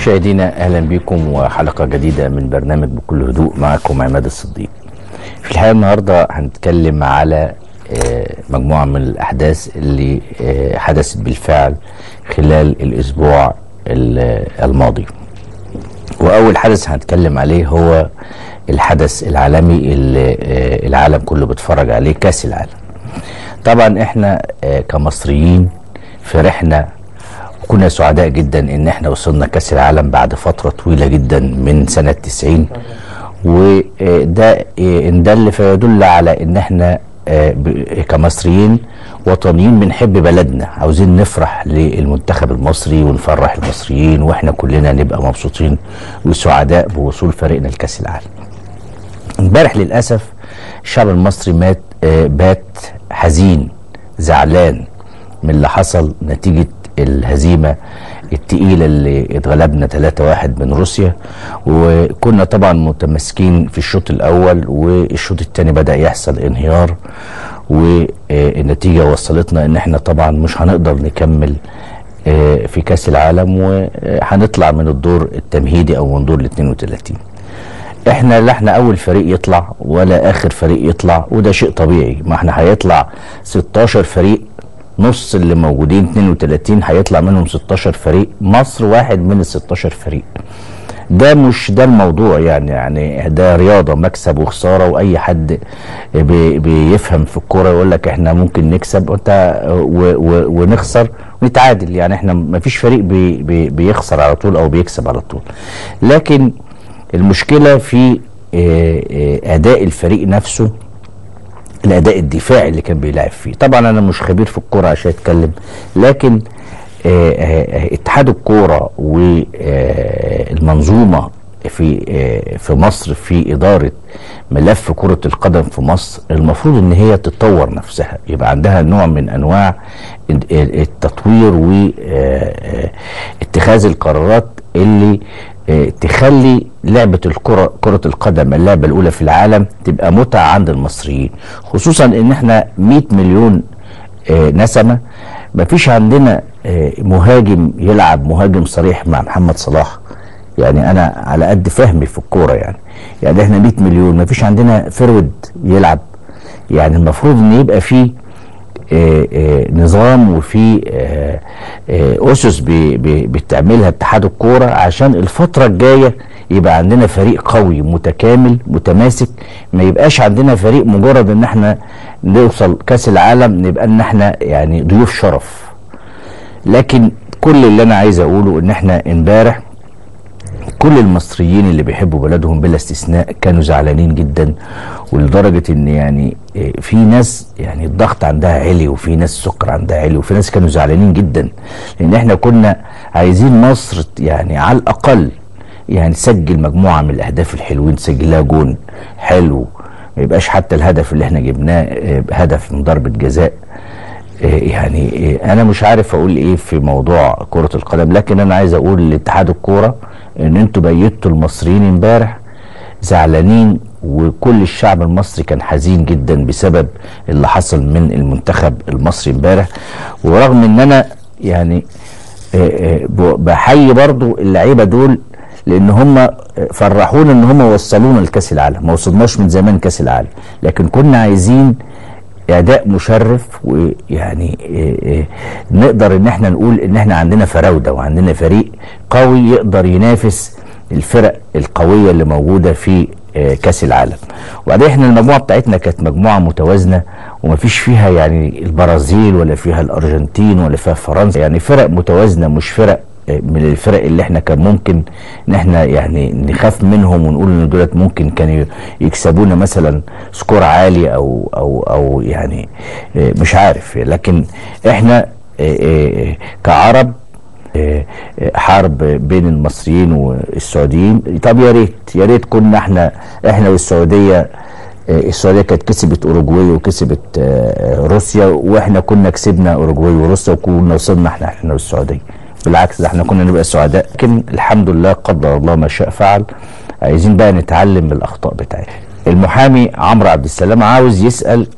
مشاهدينا اهلا بكم وحلقه جديده من برنامج بكل هدوء معكم عماد الصديق. في الحقيقه النهارده هنتكلم على آه، مجموعه من الاحداث اللي آه، حدثت بالفعل خلال الاسبوع ال- الماضي. واول حدث هنتكلم عليه هو الحدث العالمي اللي آه، العالم كله بيتفرج عليه كاس العالم. طبعا احنا آه، كمصريين فرحنا كنا سعداء جدا ان احنا وصلنا كاس العالم بعد فتره طويله جدا من سنه 90 وده ان دل فيدل على ان احنا آه، ب- كمصريين وطنيين بنحب بلدنا عاوزين نفرح للمنتخب المصري ونفرح المصريين واحنا كلنا نبقى مبسوطين وسعداء بوصول فريقنا لكاس العالم امبارح للاسف الشعب المصري مات آه، بات حزين زعلان من اللي حصل نتيجه الهزيمه التقيله اللي اتغلبنا 3-1 من روسيا وكنا طبعا متمسكين في الشوط الاول والشوط الثاني بدا يحصل انهيار والنتيجه وصلتنا ان احنا طبعا مش هنقدر نكمل آه، في كاس العالم وهنطلع من الدور التمهيدي او من دور ال 32 احنا لا احنا اول فريق يطلع ولا اخر فريق يطلع وده شيء طبيعي ما احنا هيطلع 16 فريق نص اللي موجودين 32 هيطلع منهم 16 فريق مصر واحد من ال 16 فريق ده مش ده الموضوع يعني يعني ده رياضه مكسب وخساره واي حد بي بيفهم في الكوره يقول لك احنا ممكن نكسب وانت و و ونخسر ونتعادل يعني احنا ما فيش فريق بي بي بيخسر على طول او بيكسب على طول لكن المشكله في آه، آه، اداء الفريق نفسه الاداء الدفاعي اللي كان بيلعب فيه طبعا انا مش خبير في الكوره عشان اتكلم لكن آه، آه، اتحاد الكوره والمنظومه في آه، في مصر في اداره ملف كره القدم في مصر المفروض ان هي تطور نفسها يبقى عندها نوع من انواع ال- ال- التطوير واتخاذ القرارات اللي آه، تخلي لعبة الكرة كرة القدم اللعبة الأولى في العالم تبقى متعة عند المصريين خصوصا إن إحنا 100 مليون آه، نسمة مفيش عندنا آه، مهاجم يلعب مهاجم صريح مع محمد صلاح يعني أنا على قد فهمي في الكورة يعني يعني إحنا 100 مليون مفيش عندنا فرود يلعب يعني المفروض إن يبقى فيه آه، آه، نظام وفي آه، آه، اسس بي- بي- بتعملها اتحاد الكوره عشان الفتره الجايه يبقى عندنا فريق قوي متكامل متماسك ما يبقاش عندنا فريق مجرد ان احنا نوصل كاس العالم نبقى ان احنا يعني ضيوف شرف لكن كل اللي انا عايز اقوله ان احنا امبارح كل المصريين اللي بيحبوا بلدهم بلا استثناء كانوا زعلانين جدا ولدرجة ان يعني إيه، في ناس يعني الضغط عندها عالي وفي ناس السكر عندها عالي وفي ناس كانوا زعلانين جدا لان احنا كنا عايزين مصر يعني على الاقل يعني تسجل مجموعة من الاهداف الحلوين تسجل لها جون حلو ما يبقاش حتى الهدف اللي احنا جبناه إيه، هدف من ضربة جزاء إيه يعني إيه انا مش عارف اقول ايه في موضوع كرة القدم لكن انا عايز اقول لاتحاد الكورة ان انتوا بيتوا المصريين امبارح زعلانين وكل الشعب المصري كان حزين جدا بسبب اللي حصل من المنتخب المصري امبارح ورغم ان انا يعني آه، آه، ب- بحيي برضو اللعيبه دول لان هم فرحونا ان هم وصلونا لكاس العالم ما وصلناش من زمان كاس العالم لكن كنا عايزين اداء مشرف ويعني إيه إيه نقدر ان احنا نقول ان احنا عندنا فراوده وعندنا فريق قوي يقدر ينافس الفرق القويه اللي موجوده في آه، كاس العالم وبعدين احنا المجموعه بتاعتنا كانت مجموعه متوازنه ومفيش فيها يعني البرازيل ولا فيها الارجنتين ولا فيها فرنسا يعني فرق متوازنه مش فرق من الفرق اللي احنا كان ممكن ان احنا يعني نخاف منهم ونقول ان دولت ممكن كانوا يكسبونا مثلا سكور عالي او او او يعني اه، مش عارف لكن احنا اه، اه، كعرب اه، اه، حرب بين المصريين والسعوديين طب يا ريت يا ريت كنا احنا احنا والسعوديه اه، السعوديه كانت كسبت اوروجواي وكسبت اه، اه، روسيا واحنا كنا كسبنا اوروجواي وروسيا وكنا وصلنا احنا احنا والسعوديه بالعكس ده احنا كنا نبقى سعداء لكن الحمد لله قدر الله ما شاء فعل عايزين بقى نتعلم من الاخطاء بتاعتنا المحامي عمرو عبد السلام عاوز يسال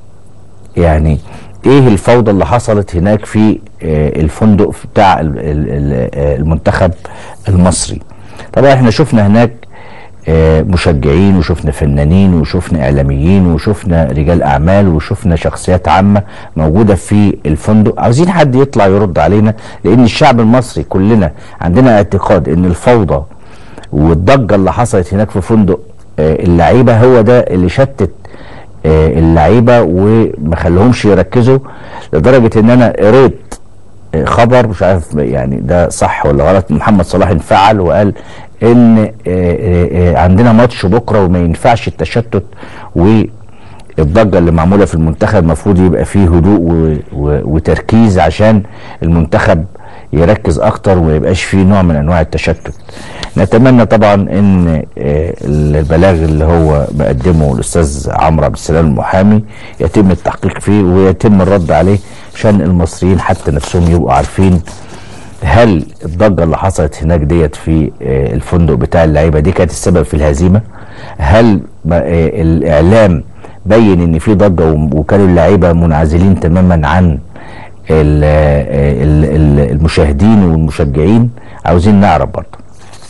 يعني ايه الفوضى اللي حصلت هناك في آه، الفندق بتاع ال- ال- ال- آه، المنتخب المصري طبعا احنا شفنا هناك آه، مشجعين وشفنا فنانين وشفنا اعلاميين وشفنا رجال اعمال وشفنا شخصيات عامه موجوده في الفندق عاوزين حد يطلع يرد علينا لان الشعب المصري كلنا عندنا اعتقاد ان الفوضى والضجه اللي حصلت هناك في فندق آه، اللعيبه هو ده اللي شتت آه، اللعيبه وما خليهمش يركزوا لدرجه ان انا قريت آه، خبر مش عارف يعني ده صح ولا غلط محمد صلاح انفعل وقال ان آه، آه، آه، عندنا ماتش بكره وما ينفعش التشتت والضجه اللي معموله في المنتخب المفروض يبقى فيه هدوء و- و- وتركيز عشان المنتخب يركز اكتر وما يبقاش فيه نوع من انواع التشتت نتمنى طبعا ان آه، البلاغ اللي هو مقدمه الاستاذ عمرو عبد السلام المحامي يتم التحقيق فيه ويتم الرد عليه عشان المصريين حتى نفسهم يبقوا عارفين هل الضجه اللي حصلت هناك ديت في آه، الفندق بتاع اللعيبه دي كانت السبب في الهزيمه؟ هل ما- آه، الاعلام بين ان في ضجه وم- وكانوا اللعيبه منعزلين تماما عن ال- آه، ال- ال- المشاهدين والمشجعين؟ عاوزين نعرف برضه.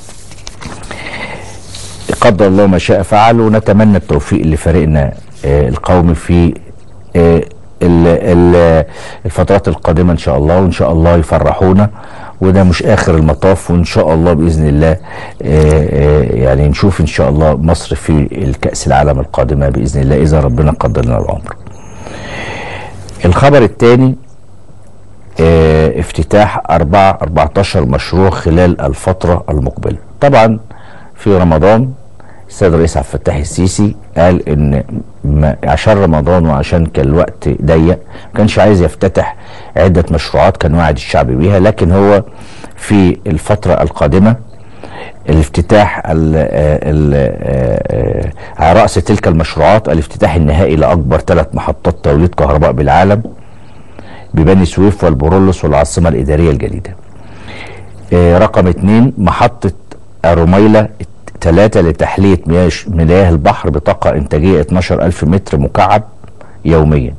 قدر الله ما شاء فعل ونتمنى التوفيق لفريقنا آه، القومي في آه، ال- ال- الفترات القادمه ان شاء الله وان شاء الله يفرحونا وده مش اخر المطاف وان شاء الله باذن الله آه، آه، يعني نشوف ان شاء الله مصر في الكاس العالم القادمه باذن الله اذا ربنا قدر لنا العمر. الخبر الثاني آه، افتتاح أربعة 14 مشروع خلال الفترة المقبلة طبعا في رمضان السيد الرئيس عبد الفتاح السيسي قال ان ما عشان رمضان وعشان كان الوقت ضيق ما كانش عايز يفتتح عدة مشروعات كان واعد الشعب بيها لكن هو في الفترة القادمة الافتتاح ال ال آه، على رأس تلك المشروعات الافتتاح النهائي لأكبر ثلاث محطات توليد كهرباء بالعالم ببني سويف والبرولوس والعاصمة الإدارية الجديدة آه، رقم اتنين محطة الرميلة ثلاثة لتحلية مياه مياه البحر بطاقة إنتاجية 12 ألف متر مكعب يوميا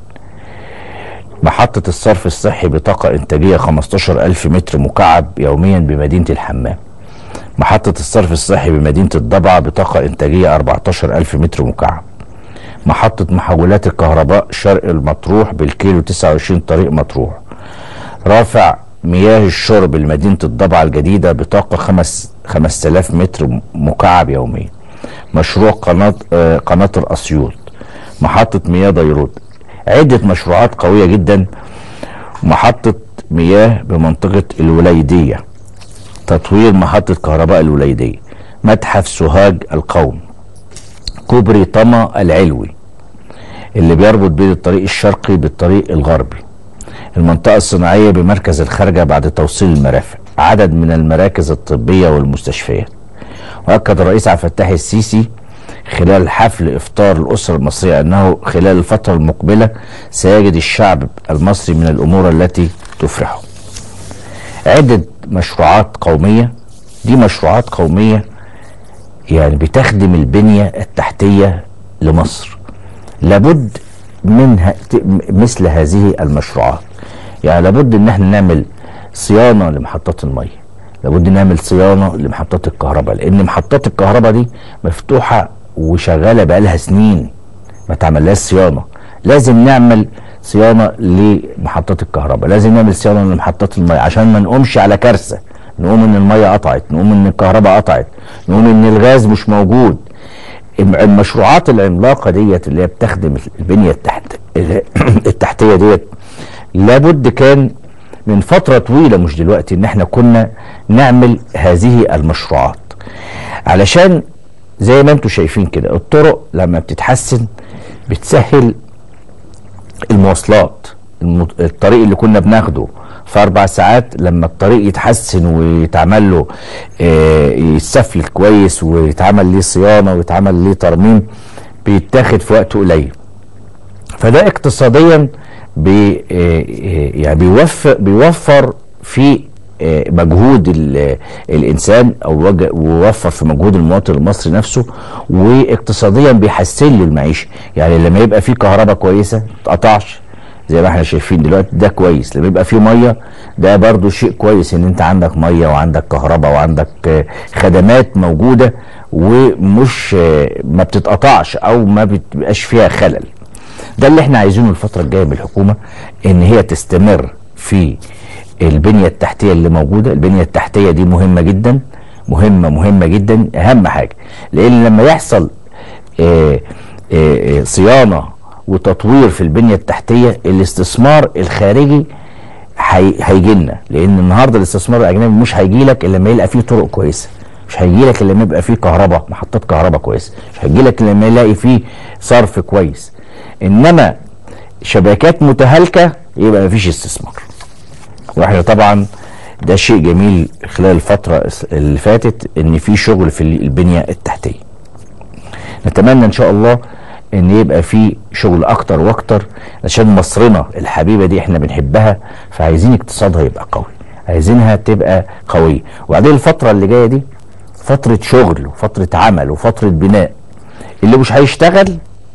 محطة الصرف الصحي بطاقة إنتاجية 15 ألف متر مكعب يوميا بمدينة الحمام محطة الصرف الصحي بمدينة الضبعة بطاقة إنتاجية 14 ألف متر مكعب محطة محولات الكهرباء شرق المطروح بالكيلو 29 طريق مطروح رافع مياه الشرب لمدينة الضبعة الجديدة بطاقة خمس 5000 متر مكعب يوميا مشروع قناة آه، قناطر أسيوط محطة مياه ديروت عدة مشروعات قوية جدا محطة مياه بمنطقة الوليدية تطوير محطة كهرباء الوليدية متحف سوهاج القوم كوبري طما العلوي اللي بيربط بين الطريق الشرقي بالطريق الغربي المنطقة الصناعية بمركز الخارجة بعد توصيل المرافق عدد من المراكز الطبية والمستشفيات وأكد الرئيس عبد الفتاح السيسي خلال حفل إفطار الأسرة المصرية أنه خلال الفترة المقبلة سيجد الشعب المصري من الأمور التي تفرحه عدة مشروعات قومية دي مشروعات قومية يعني بتخدم البنية التحتية لمصر لابد منها مثل هذه المشروعات يعني لابد ان احنا نعمل صيانة لمحطات المية لابد نعمل صيانة لمحطات الكهرباء لان محطات الكهرباء دي مفتوحة وشغالة بقالها سنين ما تعملهاش صيانة لازم نعمل صيانة لمحطات الكهرباء لازم نعمل صيانة لمحطات المية عشان ما نقومش على كارثة نقوم ان المية قطعت نقوم ان الكهرباء قطعت نقوم ان الغاز مش موجود المشروعات العملاقة ديت اللي هي بتخدم البنية التحت التحتية ديت لابد كان من فترة طويلة مش دلوقتي ان احنا كنا نعمل هذه المشروعات علشان زي ما انتم شايفين كده الطرق لما بتتحسن بتسهل المواصلات المط- الطريق اللي كنا بناخده في اربع ساعات لما الطريق يتحسن ويتعمل له آه، يتسفلت كويس ويتعمل ليه صيانه ويتعمل ليه ترميم بيتاخد في وقت قليل فده اقتصاديا بي آه، آه، يعني بيوفر بيوفر في آه، مجهود ال- الانسان او وج- ووفر في مجهود المواطن المصري نفسه واقتصاديا بيحسن له المعيشه يعني لما يبقى في كهرباء كويسه ما تقطعش زي ما احنا شايفين دلوقتي ده كويس لما يبقى فيه ميه ده برضو شيء كويس ان انت عندك ميه وعندك كهرباء وعندك آه، خدمات موجوده ومش آه، ما بتتقطعش او ما بتبقاش فيها خلل ده اللي احنا عايزينه الفتره الجايه من الحكومه ان هي تستمر في البنيه التحتيه اللي موجوده البنيه التحتيه دي مهمه جدا مهمه مهمه جدا اهم حاجه لان لما يحصل آه، آه، آه، صيانه وتطوير في البنيه التحتيه الاستثمار الخارجي هيجي لنا لان النهارده الاستثمار الاجنبي مش هيجي لك الا لما يلقى فيه طرق كويسه مش هيجي لك الا لما يبقى فيه كهرباء محطات كهرباء كويسه مش هيجي لك الا لما يلاقي فيه صرف كويس انما شبكات متهالكه يبقى مفيش استثمار واحنا طبعا ده شيء جميل خلال الفترة اللي فاتت ان في شغل في البنية التحتية نتمنى ان شاء الله ان يبقى في شغل اكتر واكتر عشان مصرنا الحبيبة دي احنا بنحبها فعايزين اقتصادها يبقى قوي عايزينها تبقى قوية وبعدين الفترة اللي جاية دي فترة شغل وفترة عمل وفترة بناء اللي مش هيشتغل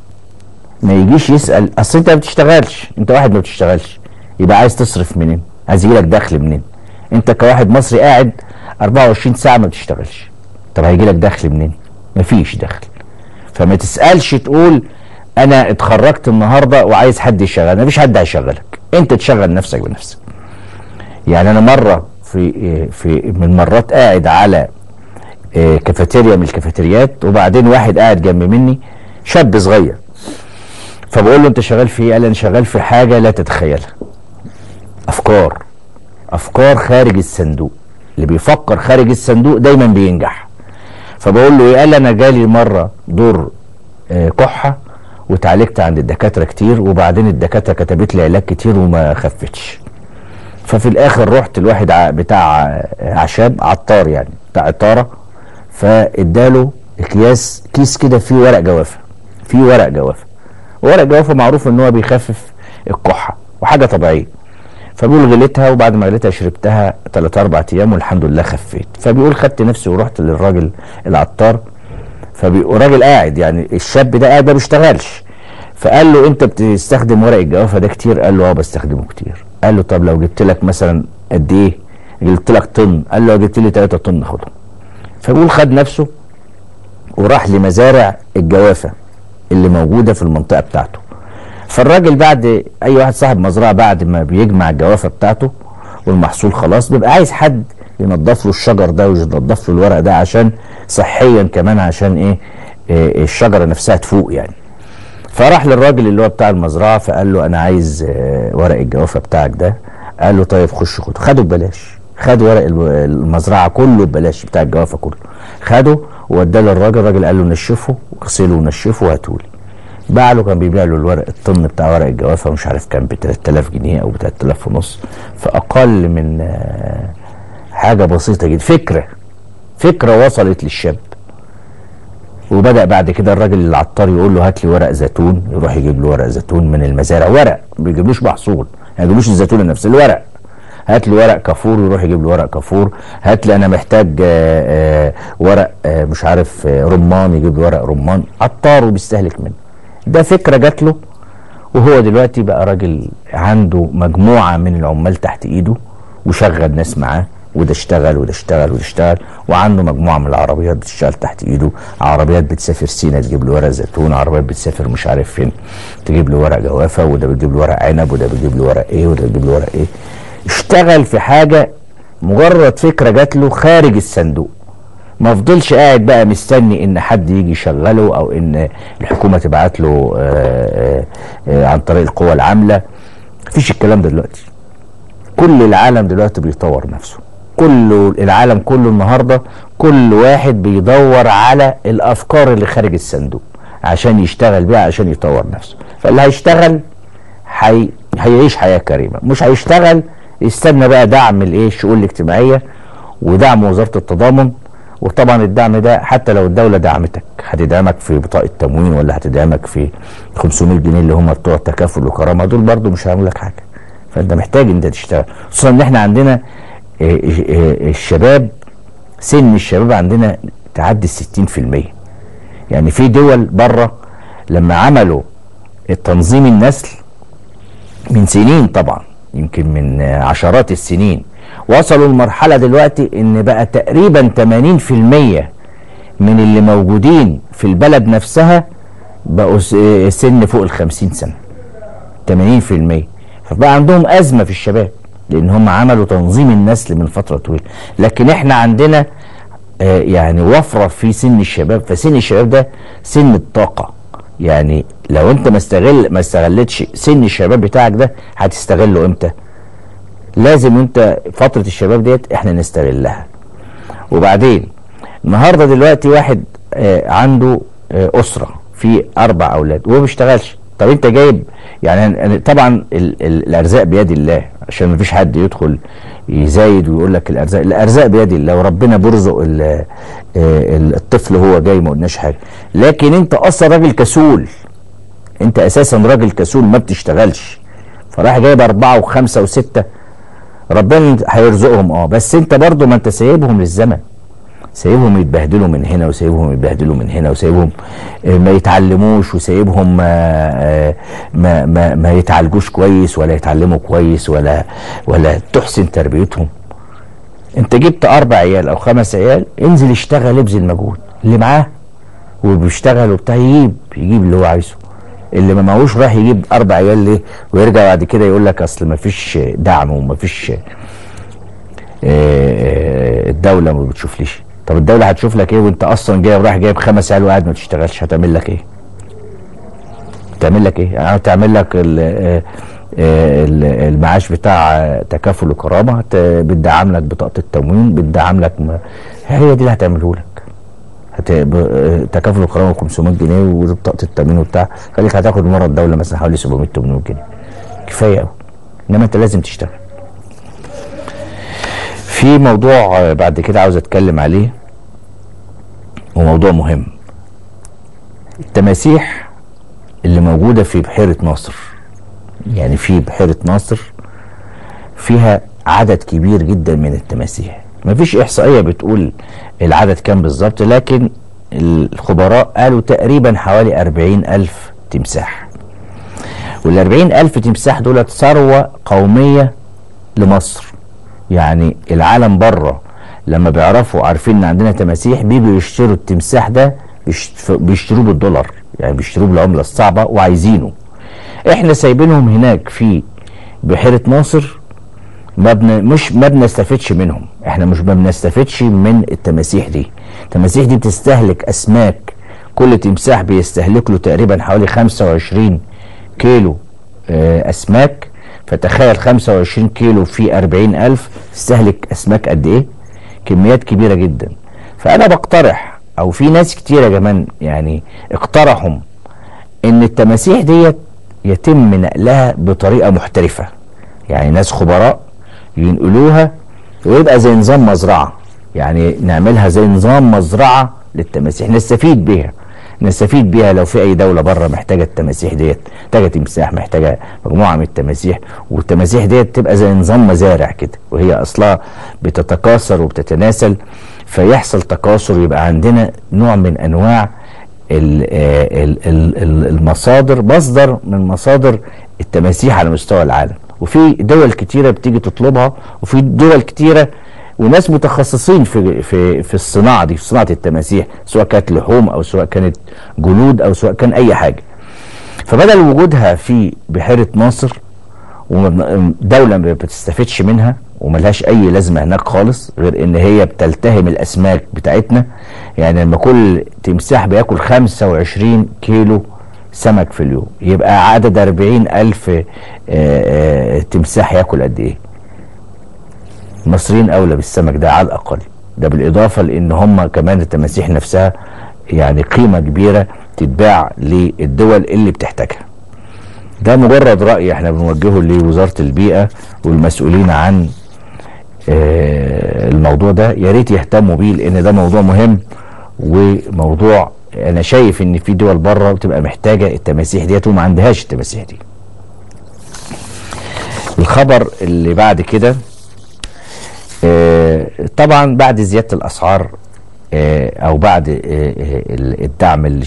ما يجيش يسأل اصل انت ما بتشتغلش انت واحد ما بتشتغلش يبقى عايز تصرف منين عايز يجيلك دخل منين انت كواحد مصري قاعد 24 ساعه ما بتشتغلش طب هيجي لك دخل منين مفيش دخل فما تسالش تقول انا اتخرجت النهارده وعايز حد يشغل مفيش حد هيشغلك انت تشغل نفسك بنفسك يعني انا مره في في من مرات قاعد على آه، كافيتيريا من الكافيتريات وبعدين واحد قاعد جنب مني شاب صغير فبقول له انت شغال في ايه قال انا شغال في حاجه لا تتخيلها افكار افكار خارج الصندوق اللي بيفكر خارج الصندوق دايما بينجح فبقول له ايه قال انا جالي مره دور آه كحه وتعالجت عند الدكاتره كتير وبعدين الدكاتره كتبت لي علاج كتير وما خفتش ففي الاخر رحت الواحد بتاع اعشاب عطار يعني بتاع عطاره فاداله اكياس كيس كده فيه ورق جوافه فيه ورق جوافه ورق جوافه معروف ان هو بيخفف الكحه وحاجه طبيعيه فبيقول غليتها وبعد ما غليتها شربتها ثلاث اربع ايام والحمد لله خفيت فبيقول خدت نفسي ورحت للراجل العطار فبيقول راجل قاعد يعني الشاب ده قاعد ما بيشتغلش فقال له انت بتستخدم ورق الجوافه ده كتير قال له اه بستخدمه كتير قال له طب لو جبت لك مثلا قد ايه جبت لك طن قال له لو جبت لي 3 طن خدهم فبيقول خد نفسه وراح لمزارع الجوافه اللي موجوده في المنطقه بتاعته فالراجل بعد اي واحد صاحب مزرعه بعد ما بيجمع الجوافه بتاعته والمحصول خلاص بيبقى عايز حد ينظف له الشجر ده وينظف له الورق ده عشان صحيا كمان عشان ايه, إيه الشجره نفسها تفوق يعني فراح للراجل اللي هو بتاع المزرعه فقال له انا عايز إيه ورق الجوافه بتاعك ده قال له طيب خش خده خده ببلاش خد ورق المزرعه كله ببلاش بتاع الجوافه كله خده واداه للراجل الراجل قال له نشفه واغسله ونشفه وهاتولي باع له كان بيبيع له الورق الطن بتاع ورق الجوافه مش عارف كان ب 3000 جنيه او ب 3000 ونص فاقل من آه، حاجه بسيطه جدا فكره فكره وصلت للشاب وبدا بعد كده الراجل العطار يقول له هات لي ورق زيتون يروح يجيب له ورق زيتون من المزارع ورق ما بيجيبلوش محصول ما يعني يجيبلوش الزيتون نفسه الورق هات لي ورق كافور يروح يجيب له ورق كافور هات لي انا محتاج آه، آه، ورق مش عارف رمان يجيب لي ورق رمان عطار وبيستهلك منه ده فكره جات له وهو دلوقتي بقى راجل عنده مجموعه من العمال تحت ايده وشغل ناس معاه وده اشتغل وده اشتغل وده اشتغل وعنده مجموعه من العربيات بتشتغل تحت ايده عربيات بتسافر سينا تجيب له ورق زيتون عربيات بتسافر مش عارف فين تجيب له ورق جوافه وده بتجيب له ورق عنب وده بتجيب له ورق ايه وده بتجيب له ورق ايه اشتغل في حاجه مجرد فكره جات له خارج الصندوق ما فضلش قاعد بقى مستني ان حد يجي يشغله او ان الحكومه تبعت له آآ آه، آآ آه، آه، عن طريق القوى العامله مفيش الكلام ده دلوقتي كل العالم دلوقتي بيطور نفسه كل العالم كله النهارده كل واحد بيدور على الافكار اللي خارج الصندوق عشان يشتغل بيها عشان يطور نفسه فاللي هيشتغل حي... هيعيش حياه كريمه مش هيشتغل يستنى بقى دعم الايه الشؤون الاجتماعيه ودعم وزاره التضامن وطبعا الدعم ده حتى لو الدوله دعمتك هتدعمك في بطاقه تموين ولا هتدعمك في 500 جنيه اللي هم بتوع التكافل وكرامه دول برضو مش هيعملوا لك حاجه فانت محتاج انت تشتغل خصوصا ان احنا عندنا آه، آه، الشباب سن الشباب عندنا تعدي ال 60% يعني في دول بره لما عملوا التنظيم النسل من سنين طبعا يمكن من عشرات السنين وصلوا لمرحلة دلوقتي ان بقى تقريبا 80% من اللي موجودين في البلد نفسها بقوا سن فوق ال 50 سنة 80% فبقى عندهم أزمة في الشباب لأن هم عملوا تنظيم النسل من فترة طويلة لكن احنا عندنا آه يعني وفرة في سن الشباب فسن الشباب ده سن الطاقة يعني لو انت ما استغل ما استغلتش سن الشباب بتاعك ده هتستغله امتى لازم انت فترة الشباب ديت احنا نستغلها وبعدين النهاردة دلوقتي واحد آه عنده آه أسرة في أربع أولاد وهو ما بيشتغلش طب انت جايب يعني طبعا ال ال الارزاق بيد الله عشان ما فيش حد يدخل يزايد ويقول لك الارزاق الارزاق بيد الله وربنا بيرزق الطفل هو جاي ما قلناش حاجه لكن انت اصلا راجل كسول انت اساسا راجل كسول ما بتشتغلش فراح جايب اربعه وخمسه وسته ربنا هيرزقهم اه بس انت برضه ما انت سايبهم للزمن سايبهم يتبهدلوا من هنا وسايبهم يتبهدلوا من هنا وسايبهم ما يتعلموش وسايبهم ما ما ما, ما يتعالجوش كويس ولا يتعلموا كويس ولا ولا تحسن تربيتهم انت جبت اربع عيال او خمس عيال انزل اشتغل ابذل مجهود اللي معاه وبيشتغل وبتاع يجيب يجيب اللي هو عايزه اللي ما معهوش راح يجيب اربع عيال ليه ويرجع بعد كده يقول لك اصل ما فيش دعم وما فيش الدوله ما بتشوفليش طب الدوله هتشوف لك ايه وانت اصلا جايب رايح جايب خمس عيال وقاعد ما تشتغلش هتعمل لك ايه؟ تعمل لك ايه؟ يعني تعمل لك المعاش بتاع تكافل الكرامه بتدعم لك بطاقه التموين بتدعم لك ما هي دي اللي هتعمله لك هت... تكافل الكرامه 500 جنيه وبطاقه التموين وبتاع خليك هتاخد مره الدوله مثلا حوالي 700 800 جنيه كفايه قوي انما انت لازم تشتغل في موضوع بعد كده عاوز اتكلم عليه وموضوع مهم التماسيح اللي موجوده في بحيره ناصر يعني في بحيره ناصر فيها عدد كبير جدا من التماسيح مفيش احصائيه بتقول العدد كام بالظبط لكن الخبراء قالوا تقريبا حوالي أربعين ألف تمساح والأربعين ألف تمساح دولت ثروة قومية لمصر يعني العالم بره لما بيعرفوا عارفين ان عندنا تماسيح بيجوا يشتروا التمساح ده بيشتروه بالدولار يعني بيشتروه بالعمله الصعبه وعايزينه احنا سايبينهم هناك في بحيره ناصر ما بن مش ما بنستفدش منهم احنا مش ما بنستفدش من التماسيح دي التماسيح دي بتستهلك اسماك كل تمساح بيستهلك له تقريبا حوالي 25 كيلو اه اسماك فتخيل 25 كيلو في 40 ألف تستهلك أسماك قد إيه؟ كميات كبيرة جدا فأنا بقترح أو في ناس كتيرة كمان يعني اقترحوا إن التماسيح ديت يتم نقلها بطريقة محترفة يعني ناس خبراء ينقلوها ويبقى زي نظام مزرعة يعني نعملها زي نظام مزرعة للتماسيح نستفيد بيها نستفيد بيها لو في اي دوله بره محتاجه التماسيح ديت محتاجه تمساح محتاجه مجموعه من التماسيح والتماسيح ديت تبقى زي نظام مزارع كده وهي اصلها بتتكاثر وبتتناسل فيحصل تكاثر يبقى عندنا نوع من انواع المصادر مصدر من مصادر التماسيح على مستوى العالم وفي دول كتيره بتيجي تطلبها وفي دول كتيره وناس متخصصين في في في الصناعه دي في صناعه التماسيح سواء كانت لحوم او سواء كانت جلود او سواء كان اي حاجه فبدل وجودها في بحيره ناصر ودوله ما بتستفدش منها وملهاش اي لازمه هناك خالص غير ان هي بتلتهم الاسماك بتاعتنا يعني لما كل تمساح بياكل 25 كيلو سمك في اليوم يبقى عدد 40 ألف تمساح ياكل قد ايه المصريين اولى بالسمك ده على الاقل ده بالاضافه لان هم كمان التماسيح نفسها يعني قيمه كبيره تتباع للدول اللي بتحتاجها ده مجرد راي احنا بنوجهه لوزاره البيئه والمسؤولين عن الموضوع ده يا ريت يهتموا بيه لان ده موضوع مهم وموضوع انا شايف ان في دول بره بتبقى محتاجه التماسيح ديت وما عندهاش التماسيح دي الخبر اللي بعد كده طبعا بعد زياده الاسعار او بعد الدعم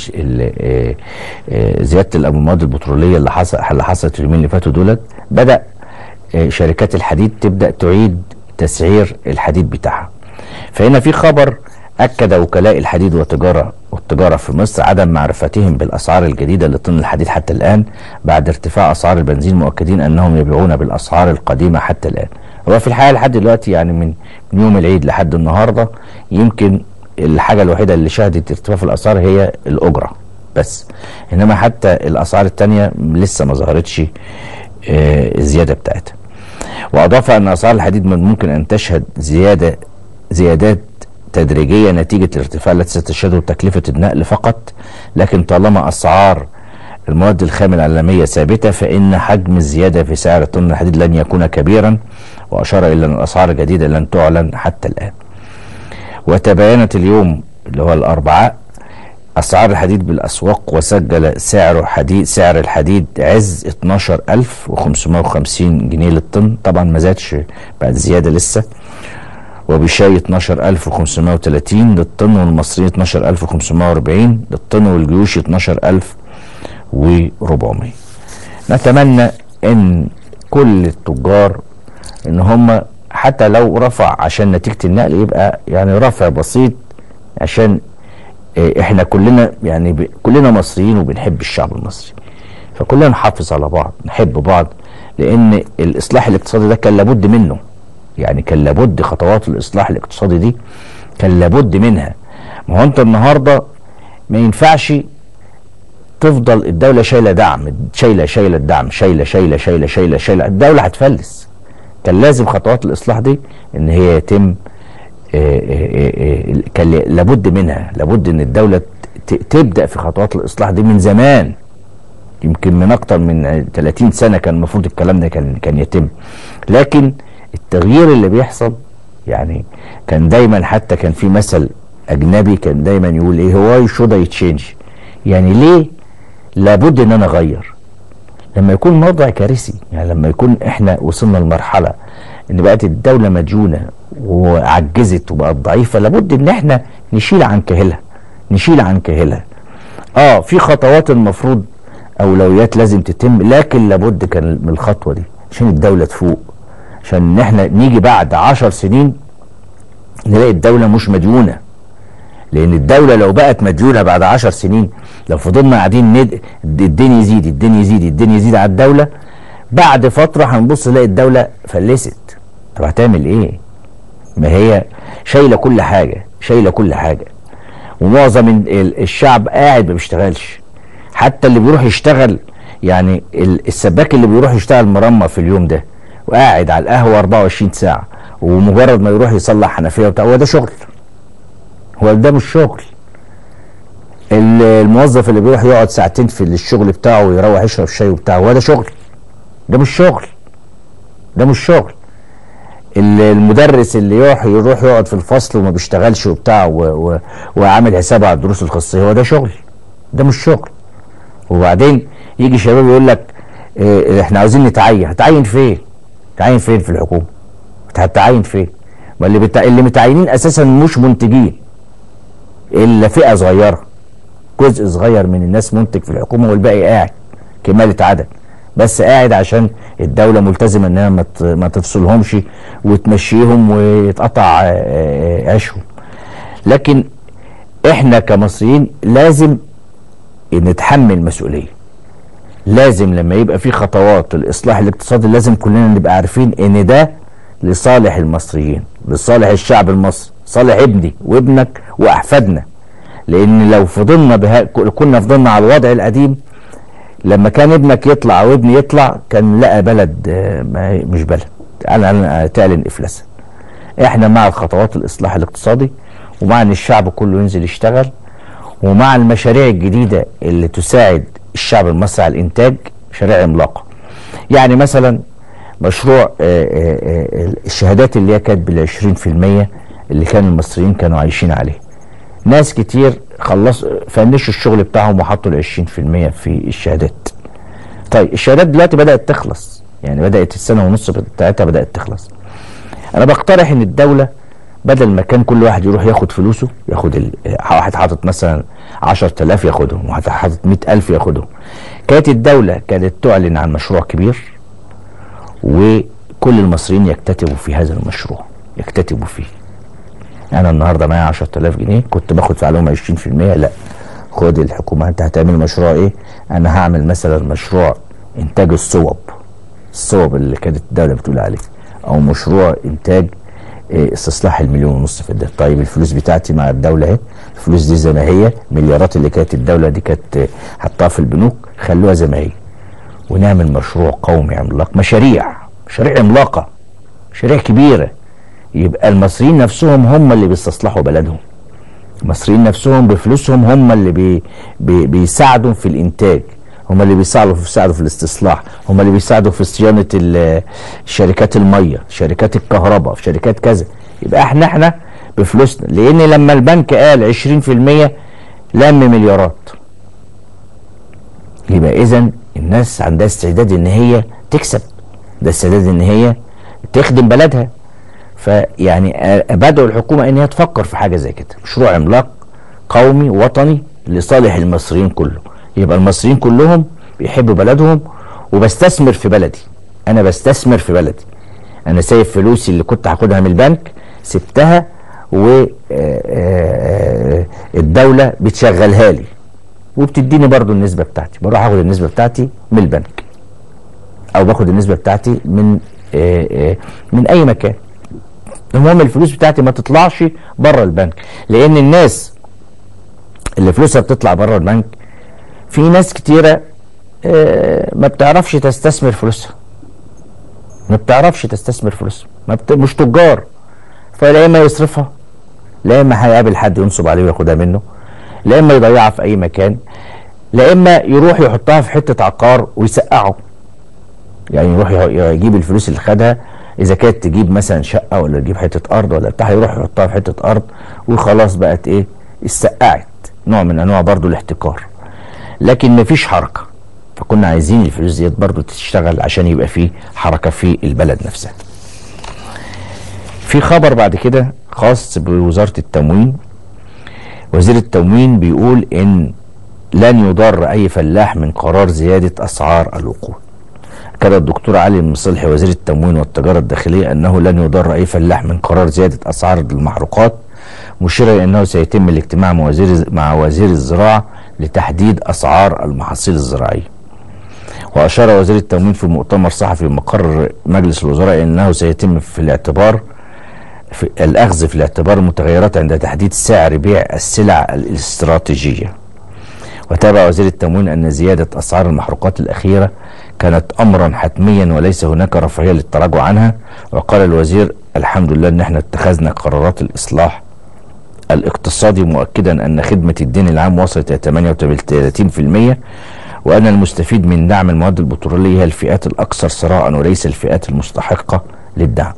زياده المواد البتروليه اللي حصل اللي حصلت اليومين اللي فاتوا دولت بدا شركات الحديد تبدا تعيد تسعير الحديد بتاعها فهنا في خبر اكد وكلاء الحديد والتجاره والتجاره في مصر عدم معرفتهم بالاسعار الجديده لطن الحديد حتى الان بعد ارتفاع اسعار البنزين مؤكدين انهم يبيعون بالاسعار القديمه حتى الان هو في الحقيقه لحد دلوقتي يعني من من يوم العيد لحد النهارده يمكن الحاجه الوحيده اللي شهدت ارتفاع في الاسعار هي الاجره بس انما حتى الاسعار الثانيه لسه ما ظهرتش الزياده بتاعتها واضاف ان اسعار الحديد من ممكن ان تشهد زياده زيادات تدريجيه نتيجه الارتفاع التي ستشهده تكلفه النقل فقط لكن طالما اسعار المواد الخام العالميه ثابته فان حجم الزياده في سعر طن الحديد لن يكون كبيرا واشار الى ان الاسعار الجديده لن تعلن حتى الان. وتباينت اليوم اللي هو الاربعاء اسعار الحديد بالاسواق وسجل سعر حديد سعر الحديد عز 12550 جنيه للطن طبعا ما زادش بعد زياده لسه وبشاي 12530 للطن والمصري 12540 للطن والجيوشي 12400 نتمنى ان كل التجار ان هم حتى لو رفع عشان نتيجه النقل يبقى يعني رفع بسيط عشان احنا كلنا يعني ب... كلنا مصريين وبنحب الشعب المصري فكلنا نحافظ على بعض نحب بعض لان الاصلاح الاقتصادي ده كان لابد منه يعني كان لابد خطوات الاصلاح الاقتصادي دي كان لابد منها ما هو انت النهارده ما ينفعش تفضل الدوله شايله دعم شايله شايله الدعم شايله شايله شايله شايله شايله الدوله هتفلس كان لازم خطوات الاصلاح دي ان هي يتم كان لابد منها لابد ان الدوله تبدا في خطوات الاصلاح دي من زمان يمكن من اكتر من 30 سنه كان المفروض الكلام ده كان كان يتم لكن التغيير اللي بيحصل يعني كان دايما حتى كان في مثل اجنبي كان دايما يقول ايه هو شود اي تشينج يعني ليه لابد ان انا اغير لما يكون وضع كارثي يعني لما يكون احنا وصلنا لمرحله ان بقت الدوله مديونه وعجزت وبقت ضعيفه لابد ان احنا نشيل عن كاهلها نشيل عن كاهلها اه في خطوات المفروض اولويات لازم تتم لكن لابد كان من الخطوه دي عشان الدوله تفوق عشان احنا نيجي بعد عشر سنين نلاقي الدوله مش مديونه لان الدوله لو بقت مديونه بعد عشر سنين لو فضلنا قاعدين ند... الدين يزيد الدين يزيد الدين يزيد على الدوله بعد فتره هنبص نلاقي الدوله فلست طب هتعمل ايه؟ ما هي شايله كل حاجه شايله كل حاجه ومعظم الشعب قاعد ما بيشتغلش حتى اللي بيروح يشتغل يعني السباك اللي بيروح يشتغل مرمى في اليوم ده وقاعد على القهوه 24 ساعه ومجرد ما يروح يصلح حنفيه وبتاع هو ده شغل هو ده مش شغل الموظف اللي بيروح يقعد ساعتين في الشغل بتاعه ويروح يشرب شاي وبتاع هو ده شغل ده مش شغل ده مش شغل المدرس اللي يروح يروح يقعد في الفصل وما بيشتغلش وبتاع و... و... وعامل حسابه على الدروس الخصوصيه هو ده شغل ده مش شغل وبعدين يجي شباب يقول لك اه احنا عاوزين نتعين هتعين فين؟ تعين فين في الحكومه؟ هتعين فين؟ ما اللي بتع... اللي متعينين اساسا مش منتجين الا فئه صغيره جزء صغير من الناس منتج في الحكومه والباقي قاعد كمالة عدد بس قاعد عشان الدولة ملتزمة انها ما تفصلهمش وتمشيهم ويتقطع عيشهم لكن احنا كمصريين لازم نتحمل مسؤولية لازم لما يبقى في خطوات الاصلاح الاقتصادي لازم كلنا نبقى عارفين ان ده لصالح المصريين لصالح الشعب المصري صالح ابني وابنك واحفادنا لان لو فضلنا بها كنا فضلنا على الوضع القديم لما كان ابنك يطلع او ابني يطلع كان لقى بلد مش بلد تعلن افلاسها احنا مع الخطوات الاصلاح الاقتصادي ومع ان الشعب كله ينزل يشتغل ومع المشاريع الجديده اللي تساعد الشعب المصري على الانتاج مشاريع عملاقه يعني مثلا مشروع الشهادات اللي هي كانت بال 20% اللي كان المصريين كانوا عايشين عليه ناس كتير خلصوا فنشوا الشغل بتاعهم وحطوا ال 20% في الشهادات طيب الشهادات دلوقتي بدات تخلص يعني بدات السنه ونص بتاعتها بدات تخلص انا بقترح ان الدوله بدل ما كان كل واحد يروح ياخد فلوسه ياخد ال... واحد حاطط مثلا 10000 ياخدهم واحد حاطط 100000 ياخدهم كانت الدولة كانت تعلن عن مشروع كبير وكل المصريين يكتتبوا في هذا المشروع يكتتبوا فيه انا النهارده معايا 10000 جنيه كنت باخد عليهم 20% لا خد الحكومه انت هتعمل مشروع ايه انا هعمل مثلا مشروع انتاج الصوب الصوب اللي كانت الدوله بتقول عليه او مشروع انتاج إيه استصلاح المليون ونص في الدولة طيب الفلوس بتاعتي مع الدولة اهي الفلوس دي زي ما هي مليارات اللي كانت الدولة دي كانت حطاها في البنوك خلوها زي ما هي ونعمل مشروع قومي عملاق مشاريع مشاريع عملاقة مشاريع كبيرة يبقى المصريين نفسهم هم اللي بيستصلحوا بلدهم المصريين نفسهم بفلوسهم هم اللي بي بي بيساعدوا في الانتاج هم اللي بيساعدوا في بيساعدوا في الاستصلاح هم اللي بيساعدوا في صيانه شركات الميه شركات الكهرباء في شركات كذا يبقى احنا احنا بفلوسنا لان لما البنك قال 20% لم مليارات يبقى اذا الناس عندها استعداد ان هي تكسب ده استعداد ان هي تخدم بلدها فيعني بدعو الحكومه ان هي تفكر في حاجه زي كده مشروع عملاق قومي وطني لصالح المصريين كله يبقى المصريين كلهم بيحبوا بلدهم وبستثمر في بلدي انا بستثمر في بلدي انا سايب فلوسي اللي كنت هاخدها من البنك سبتها والدوله بتشغلها لي وبتديني برضو النسبه بتاعتي بروح اخد النسبه بتاعتي من البنك او باخد النسبه بتاعتي من من اي مكان المهم الفلوس بتاعتي ما تطلعش بره البنك لان الناس اللي فلوسها بتطلع بره البنك في ناس كتيرة ما بتعرفش تستثمر فلوسها ما بتعرفش تستثمر فلوسها ما بت... مش تجار فلا اما يصرفها لا اما هيقابل حد ينصب عليه وياخدها منه لا اما يضيعها في اي مكان لا اما يروح يحطها في حته عقار ويسقعه يعني يروح يجيب الفلوس اللي خدها اذا كانت تجيب مثلا شقه ولا تجيب حته ارض ولا بتاع يروح يحطها في حته ارض وخلاص بقت ايه استقعت نوع من انواع برضو الاحتكار لكن مفيش حركه فكنا عايزين الفلوس ديت برضو تشتغل عشان يبقى في حركه في البلد نفسها في خبر بعد كده خاص بوزاره التموين وزير التموين بيقول ان لن يضر اي فلاح من قرار زياده اسعار الوقود كان الدكتور علي المصلحي وزير التموين والتجارة الداخلية أنه لن يضر أي فلاح من قرار زيادة أسعار المحروقات مشيرا إلى أنه سيتم الاجتماع مع وزير, مع وزير الزراعة لتحديد أسعار المحاصيل الزراعية وأشار وزير التموين في مؤتمر صحفي مقر مجلس الوزراء أنه سيتم في الاعتبار في الأخذ في الاعتبار المتغيرات عند تحديد سعر بيع السلع الاستراتيجية وتابع وزير التموين أن زيادة أسعار المحروقات الأخيرة كانت امرا حتميا وليس هناك رفاهيه للتراجع عنها وقال الوزير الحمد لله ان احنا اتخذنا قرارات الاصلاح الاقتصادي مؤكدا ان خدمه الدين العام وصلت الى 38% وان المستفيد من دعم المواد البتروليه هي الفئات الاكثر ثراء وليس الفئات المستحقه للدعم.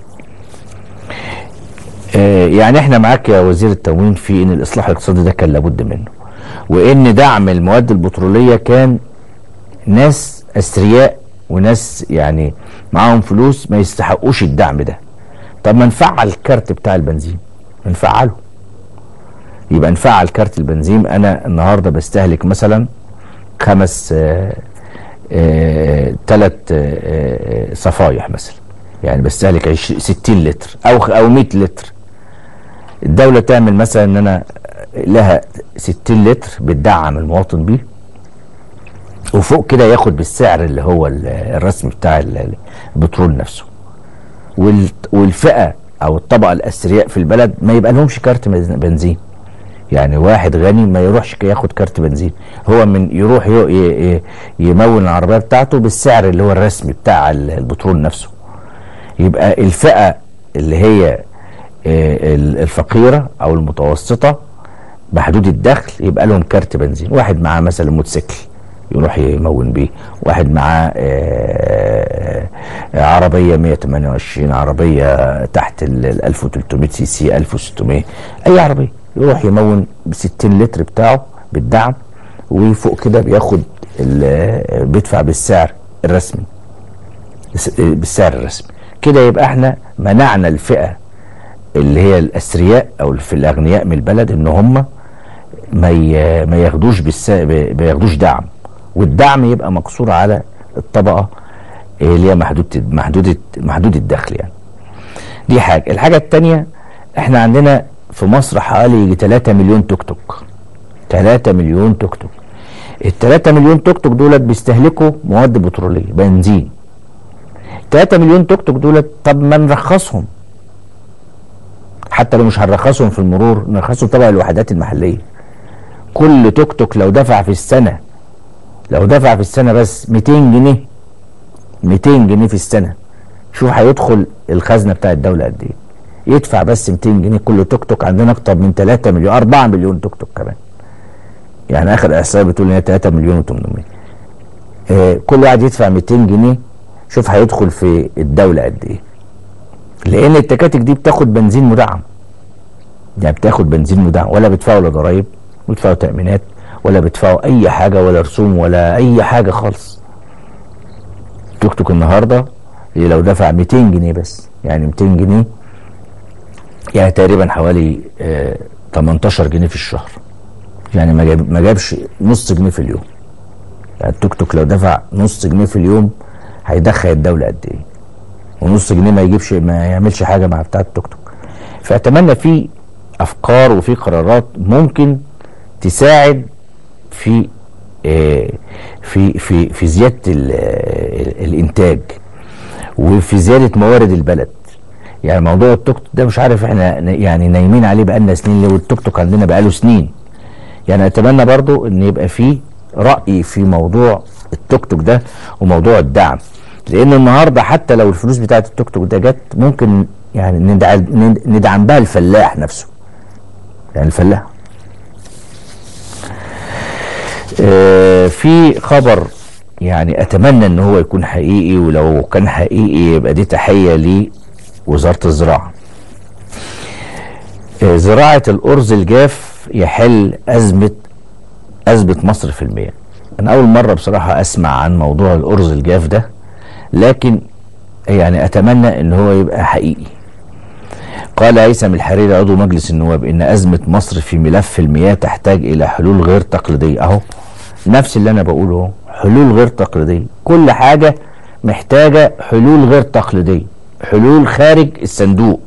آه يعني احنا معاك يا وزير التموين في ان الاصلاح الاقتصادي ده كان لابد منه وان دعم المواد البتروليه كان ناس اثرياء وناس يعني معاهم فلوس ما يستحقوش الدعم ده طب ما نفعل الكارت بتاع البنزين نفعله يبقى نفعل كارت البنزين انا النهارده بستهلك مثلا خمس ثلاث صفايح مثلا يعني بستهلك 60 لتر او او 100 لتر الدوله تعمل مثلا ان انا لها 60 لتر بتدعم المواطن بيه وفوق كده ياخد بالسعر اللي هو الرسمي بتاع البترول نفسه والفئه او الطبقه الاثرياء في البلد ما يبقى لهمش كارت بنزين يعني واحد غني ما يروحش ياخد كارت بنزين هو من يروح يمون العربيه بتاعته بالسعر اللي هو الرسمي بتاع البترول نفسه يبقى الفئه اللي هي الفقيره او المتوسطه بحدود الدخل يبقى لهم كارت بنزين واحد معاه مثلا موتوسيكل يروح يمون بيه واحد معاه عربية 128 عربية تحت ال 1300 سي سي 1600 أي عربية يروح يمون ب 60 لتر بتاعه بالدعم وفوق كده بياخد بيدفع بالسعر الرسمي بالسعر الرسمي كده يبقى احنا منعنا الفئة اللي هي الاثرياء او في الاغنياء من البلد ان هم ما ما ياخدوش بالس... ما ياخدوش دعم والدعم يبقى مقصور على الطبقه اللي هي محدوده محدوده محدود الدخل يعني دي حاجه الحاجه الثانيه احنا عندنا في مصر حوالي يجي 3 مليون توك توك 3 مليون توك توك ال 3 مليون توك توك دولت بيستهلكوا مواد بتروليه بنزين 3 مليون توك توك دولت طب ما نرخصهم حتى لو مش هنرخصهم في المرور نرخصهم تبع الوحدات المحليه كل توك توك لو دفع في السنه لو دفع في السنه بس 200 جنيه 200 جنيه في السنه شوف هيدخل الخزنه بتاع الدوله قد ايه يدفع بس 200 جنيه كل توك توك عندنا اكتر من 3 مليون 4 مليون توك توك كمان يعني اخر احصائيه بتقول ان هي 3 مليون و800 آه كل واحد يدفع 200 جنيه شوف هيدخل في الدوله قد ايه لان التكاتك دي بتاخد بنزين مدعم يعني بتاخد بنزين مدعم ولا بيدفعوا لا ضرايب بيدفعوا تامينات ولا بيدفعوا اي حاجه ولا رسوم ولا اي حاجه خالص توك توك النهارده لو دفع 200 جنيه بس يعني 200 جنيه يعني تقريبا حوالي آه 18 جنيه في الشهر يعني ما جاب ما جابش نص جنيه في اليوم يعني التوك توك لو دفع نص جنيه في اليوم هيدخل الدوله قد ايه ونص جنيه ما يجيبش ما يعملش حاجه مع بتاع التوك توك فاتمنى في افكار وفي قرارات ممكن تساعد في آه في في في زياده الانتاج وفي زياده موارد البلد يعني موضوع التوك توك ده مش عارف احنا يعني نايمين عليه بقالنا سنين ليه والتوك توك عندنا بقاله سنين يعني اتمنى برضو ان يبقى في راي في موضوع التوك توك ده وموضوع الدعم لان النهارده حتى لو الفلوس بتاعت التوك توك ده جت ممكن يعني ندعم ندعم بها الفلاح نفسه يعني الفلاح آه في خبر يعني اتمنى ان هو يكون حقيقي ولو كان حقيقي يبقى دي تحيه لوزاره الزراعه آه زراعه الارز الجاف يحل ازمه ازمه مصر في المياه انا اول مره بصراحه اسمع عن موضوع الارز الجاف ده لكن يعني اتمنى ان هو يبقى حقيقي قال هيثم الحريري عضو مجلس النواب ان ازمه مصر في ملف المياه تحتاج الى حلول غير تقليديه اهو نفس اللي انا بقوله حلول غير تقليديه كل حاجه محتاجه حلول غير تقليديه حلول خارج الصندوق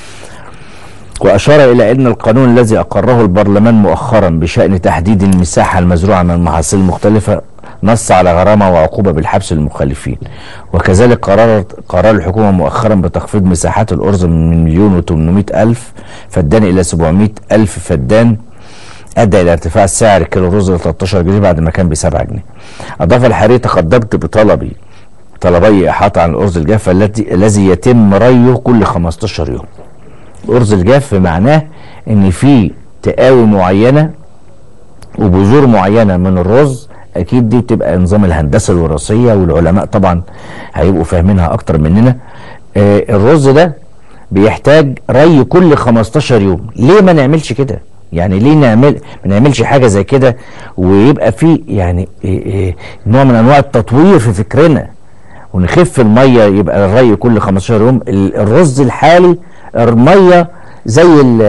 وأشار إلى أن القانون الذي أقره البرلمان مؤخرا بشأن تحديد المساحة المزروعة من المحاصيل المختلفة نص على غرامة وعقوبة بالحبس للمخالفين وكذلك قرار قرار الحكومة مؤخرا بتخفيض مساحات الأرز من مليون وتمنمائة ألف فدان إلى سبعمائة ألف فدان أدى إلى ارتفاع سعر كيلو الرز ل 13 جنيه بعد ما كان ب 7 جنيه أضاف الحريري تقدمت بطلبي طلبي إحاطة عن الأرز الجاف التي الذي يتم ريه كل 15 يوم الأرز الجاف معناه إن في تقاوي معينة وبذور معينة من الرز اكيد دي بتبقى نظام الهندسه الوراثيه والعلماء طبعا هيبقوا فاهمينها اكتر مننا آه الرز ده بيحتاج ري كل 15 يوم ليه ما نعملش كده يعني ليه نعمل ما نعملش حاجه زي كده ويبقى في يعني آه آه نوع من انواع التطوير في فكرنا ونخف الميه يبقى الري كل 15 يوم الرز الحالي الميه زي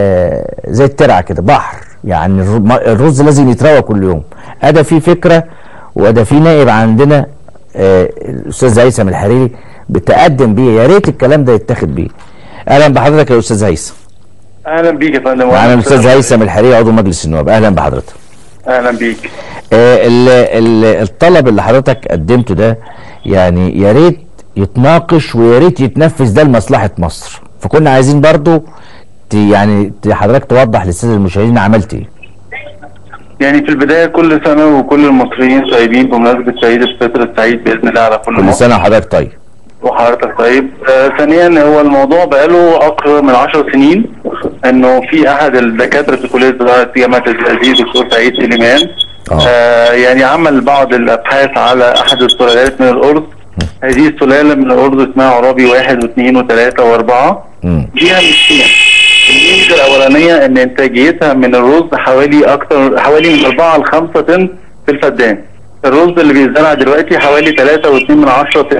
زي الترعه كده بحر يعني الرز لازم يتروى كل يوم ادى في فكره وده في نائب عندنا آه الاستاذ هيثم الحريري بتقدم بيه يا ريت الكلام ده يتاخد بيه اهلا بحضرتك يا استاذ هيثم اهلا بيك يا فندم معانا الاستاذ هيثم الحريري عضو مجلس النواب اهلا بحضرتك اهلا بيك آه ال ال الطلب اللي حضرتك قدمته ده يعني يا ريت يتناقش ويا ريت يتنفذ ده لمصلحه مصر فكنا عايزين برضو يعني حضرتك توضح للساده المشاهدين عملت ايه يعني في البدايه كل سنه وكل المصريين طيبين بمناسبه عيد الفطر السعيد باذن الله على كل كل مصر سنه وحضرتك طيب وحضرتك طيب آه ثانيا هو الموضوع بقاله اكثر من 10 سنين انه في احد الدكاتره في كليه زراعه جامعه الزقازيق دكتور سعيد سليمان آه. آه يعني عمل بعض الابحاث على احد السلالات من الارز هذه السلاله من الارز اسمها عرابي واحد واثنين وثلاثه واربعه مم. فيها ميزتين الميزه الاولانيه ان انتاجيتها من الرز حوالي اكثر حوالي من 4 ل 5 طن في الفدان الرز اللي بيزرع دلوقتي حوالي 3.2 من 10 طن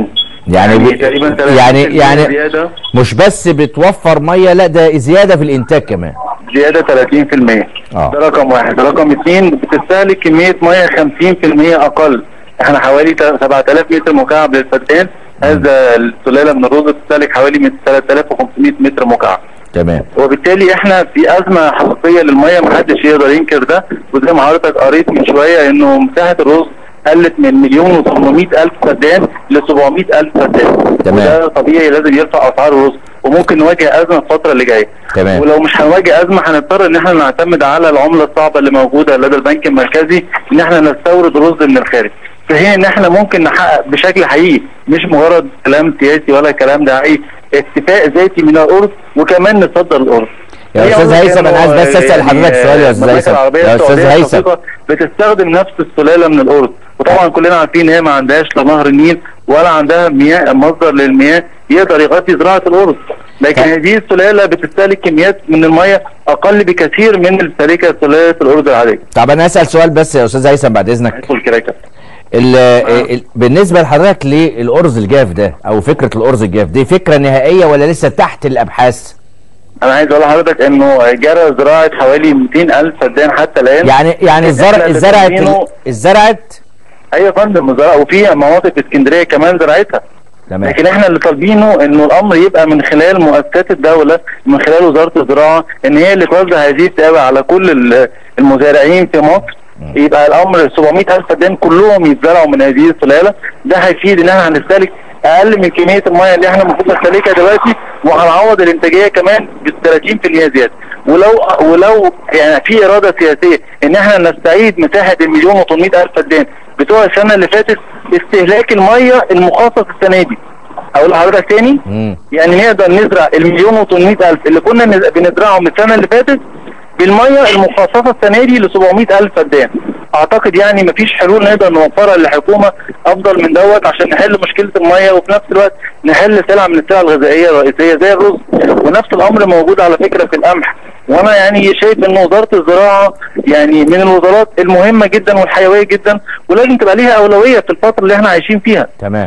يعني يعني ب- تقريبا 30% يعني يعني زياده مش بس بتوفر ميه لا ده زياده في الانتاج كمان زياده 30% آه. ده رقم واحد رقم اثنين بتستهلك كميه ميه 50% اقل احنا حوالي 7000 متر مكعب للفدان هذا السلاله من الرز بتستهلك حوالي من 3500 متر مكعب تمام وبالتالي احنا في ازمه حقيقيه للميه محدش يقدر ينكر ده وزي ما حضرتك قريت من شويه انه مساحه الرز قلت من مليون و800 الف فدان ل 700 الف فدان تمام. وده طبيعي لازم يرفع اسعار الرز وممكن نواجه ازمه الفتره اللي جايه تمام. ولو مش هنواجه ازمه هنضطر ان احنا نعتمد على العمله الصعبه اللي موجوده لدى البنك المركزي ان احنا نستورد رز من الخارج في حين ان احنا ممكن نحقق بشكل حقيقي مش مجرد كلام سياسي ولا كلام دعائي اتفاق ذاتي من الارز وكمان نصدر الارز يا هي أستاذ أول هيثم، أنا كانوا، عايز بس أسأل يعني، حضرتك سؤال يا أستاذ المملكة هيثم. العربية يا أستاذ السعودية هيثم. الشقيقة بتستخدم نفس السلاله من الارز وطبعا كلنا عارفين ان هي ما عندهاش لا نهر النيل ولا عندها مياه مصدر للمياه يقدر يغطي زراعه الارز لكن طيب. هذه السلاله بتستهلك كميات من الميه اقل بكثير من السالكه سلاله الارز العاديه طب انا اسال سؤال بس يا استاذ هيثم بعد اذنك ادخل كده ال ال بالنسبه لحضرتك للارز الجاف ده او فكره الارز الجاف دي فكره نهائيه ولا لسه تحت الابحاث انا عايز اقول لحضرتك انه جرى زراعه حوالي 200 الف فدان حتى الان يعني يعني الزرع إحنا اللي الزرعت طالبينه- الزرعت ايوه يا فندم زراعه وفي مناطق في اسكندريه كمان زرعتها تمام لكن احنا اللي طالبينه انه الامر يبقى من خلال مؤسسات الدوله من خلال وزاره الزراعه ان هي اللي توزع هذه التابع على كل ال- المزارعين في مصر يبقى الامر 700 الف فدان كلهم يتزرعوا من هذه السلاله ده هيفيد ان احنا هنستهلك اقل من كميه الميه اللي احنا المفروض نستهلكها دلوقتي وهنعوض الانتاجيه كمان ب 30% زياده ولو ولو يعني في اراده سياسيه ان احنا نستعيد مساحه المليون و800 الف فدان بتوع السنه اللي فاتت استهلاك الميه المخصص السنه دي اقول لحضرتك تاني مم. يعني نقدر نزرع المليون و الف اللي كنا نز- بنزرعه من السنه اللي فاتت بالميه المخصصه السنه دي ل 700 الف فدان اعتقد يعني مفيش حلول نقدر نوفرها للحكومه افضل من دوت عشان نحل مشكله الميه وفي نفس الوقت نحل سلعه من السلع الغذائيه الرئيسيه زي الرز ونفس الامر موجود على فكره في القمح وانا يعني شايف ان وزاره الزراعه يعني من الوزارات المهمه جدا والحيويه جدا ولازم تبقى ليها اولويه في الفتره اللي احنا عايشين فيها تمام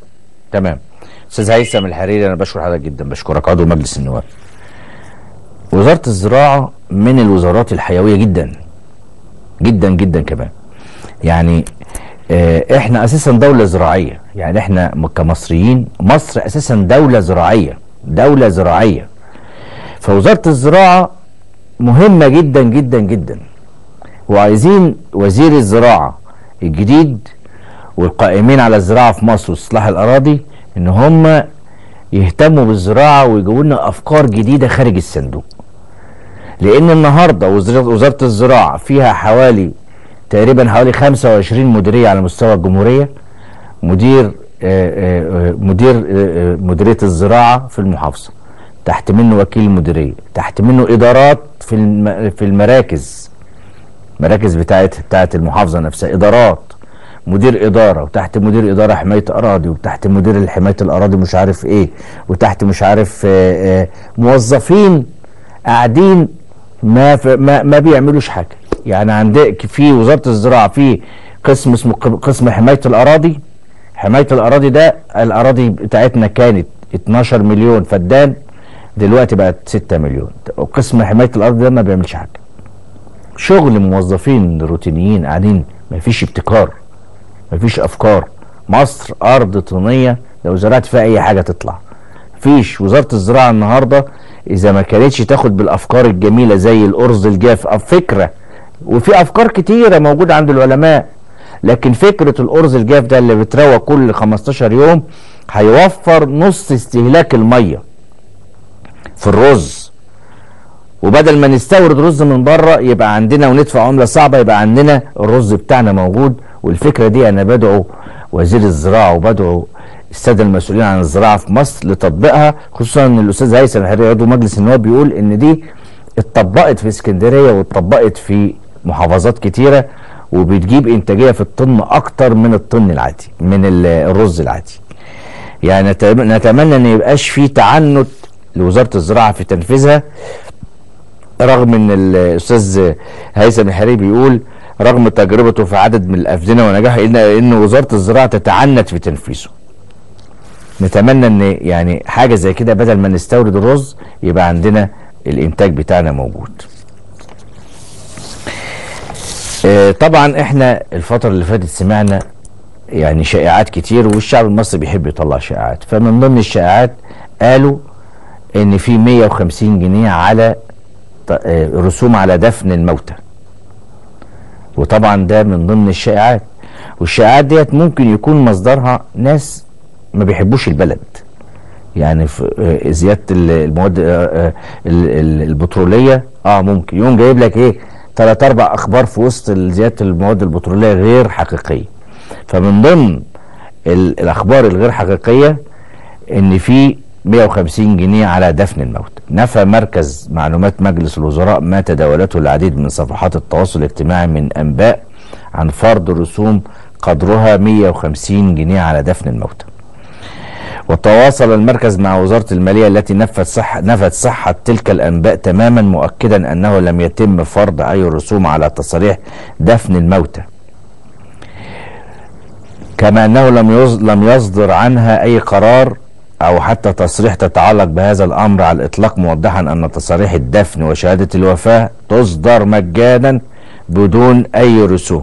تمام استاذ هيثم الحريري انا بشكر حضرتك جدا بشكرك عضو مجلس النواب وزاره الزراعه من الوزارات الحيويه جدا جدا جدا كمان يعني آه، احنا اساسا دوله زراعيه يعني احنا م- كمصريين مصر اساسا دوله زراعيه دوله زراعيه فوزاره الزراعه مهمه جدا جدا جدا وعايزين وزير الزراعه الجديد والقائمين على الزراعه في مصر واصلاح الاراضي ان هم يهتموا بالزراعه ويجيبوا لنا افكار جديده خارج الصندوق لان النهارده وزاره وزاره الزراعه فيها حوالي تقريبا حوالي 25 مديريه على مستوى الجمهوريه مدير آه، آه، آه، مدير آه، آه، مديريه الزراعه في المحافظه تحت منه وكيل المديريه تحت منه ادارات في الم- في المراكز مراكز بتاعت بتاعت المحافظه نفسها ادارات مدير اداره وتحت مدير اداره حمايه اراضي وتحت مدير حمايه الاراضي مش عارف ايه وتحت مش عارف آه، آه، موظفين قاعدين ما ف- ما ما بيعملوش حاجه يعني عندك في وزاره الزراعه في قسم اسمه ق- قسم حمايه الاراضي حمايه الاراضي ده الاراضي بتاعتنا كانت 12 مليون فدان دلوقتي بقت 6 مليون وقسم حمايه الارض ده ما بيعملش حاجه شغل موظفين روتينيين قاعدين مفيش ابتكار مفيش افكار مصر ارض طينيه لو زرعت فيها اي حاجه تطلع فيش وزاره الزراعه النهارده اذا ما كانتش تاخد بالافكار الجميله زي الارز الجاف أو فكره وفي افكار كتيره موجوده عند العلماء لكن فكره الارز الجاف ده اللي بتروى كل 15 يوم هيوفر نص استهلاك الميه في الرز وبدل ما نستورد رز من بره يبقى عندنا وندفع عمله صعبه يبقى عندنا الرز بتاعنا موجود والفكره دي انا بدعو وزير الزراعه وبدعو الساده المسؤولين عن الزراعه في مصر لتطبيقها خصوصا ان الاستاذ هيثم الحريري عضو مجلس النواب بيقول ان دي اتطبقت في اسكندريه واتطبقت في محافظات كتيره وبتجيب انتاجيه في الطن اكتر من الطن العادي من ال- الرز العادي يعني نت- نتمنى ان يبقاش في تعنت لوزاره الزراعه في تنفيذها رغم ان الاستاذ هيثم الحريري بيقول رغم تجربته في عدد من الافدنه ونجاحه ان ان وزاره الزراعه تتعنت في تنفيذه. نتمنى ان يعني حاجه زي كده بدل ما نستورد الرز يبقى عندنا الانتاج بتاعنا موجود آه، طبعا احنا الفتره اللي فاتت سمعنا يعني شائعات كتير والشعب المصري بيحب يطلع شائعات فمن ضمن الشائعات قالوا ان في 150 جنيه على ط- آه، رسوم على دفن الموتى وطبعا ده من ضمن الشائعات والشائعات ديت ممكن يكون مصدرها ناس ما بيحبوش البلد يعني في آه، زياده ال- المواد آه، آه، ال- ال- البتروليه اه ممكن يقوم جايب لك ايه ثلاث اربع اخبار في وسط زياده المواد البتروليه غير حقيقيه فمن ضمن ال- الاخبار الغير حقيقيه ان في 150 جنيه على دفن الموت نفى مركز معلومات مجلس الوزراء ما تداولته العديد من صفحات التواصل الاجتماعي من انباء عن فرض رسوم قدرها 150 جنيه على دفن الموتى وتواصل المركز مع وزارة المالية التي نفت صح نفت صحة تلك الأنباء تماما مؤكدا أنه لم يتم فرض أي رسوم على تصاريح دفن الموتى كما أنه لم يص- لم يصدر عنها أي قرار أو حتى تصريح تتعلق بهذا الأمر على الإطلاق موضحا أن تصاريح الدفن وشهادة الوفاة تصدر مجانا بدون أي رسوم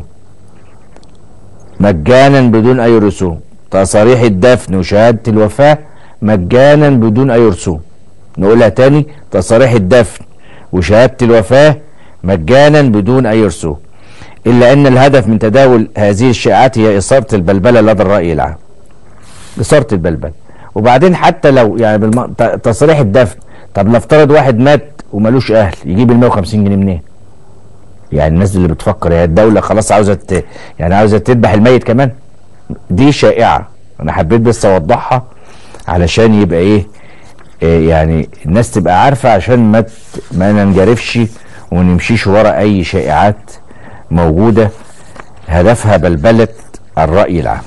مجانا بدون أي رسوم تصاريح الدفن وشهادة الوفاة مجانا بدون أي رسوم نقولها تاني تصاريح الدفن وشهادة الوفاة مجانا بدون أي رسوم إلا أن الهدف من تداول هذه الشائعات هي إثارة البلبلة لدى الرأي العام إثارة البلبلة وبعدين حتى لو يعني بالم... ت- تصريح الدفن طب نفترض واحد مات ومالوش أهل يجيب ال 150 جنيه منين؟ يعني الناس اللي بتفكر هي الدولة خلاص عاوزة ت... يعني عاوزة تذبح الميت كمان دي شائعة أنا حبيت بس أوضحها علشان يبقى إيه إيه يعني الناس تبقى عارفة عشان ما ت... ما ننجرفش ونمشيش ورا أي شائعات موجودة هدفها بلبلة الرأي العام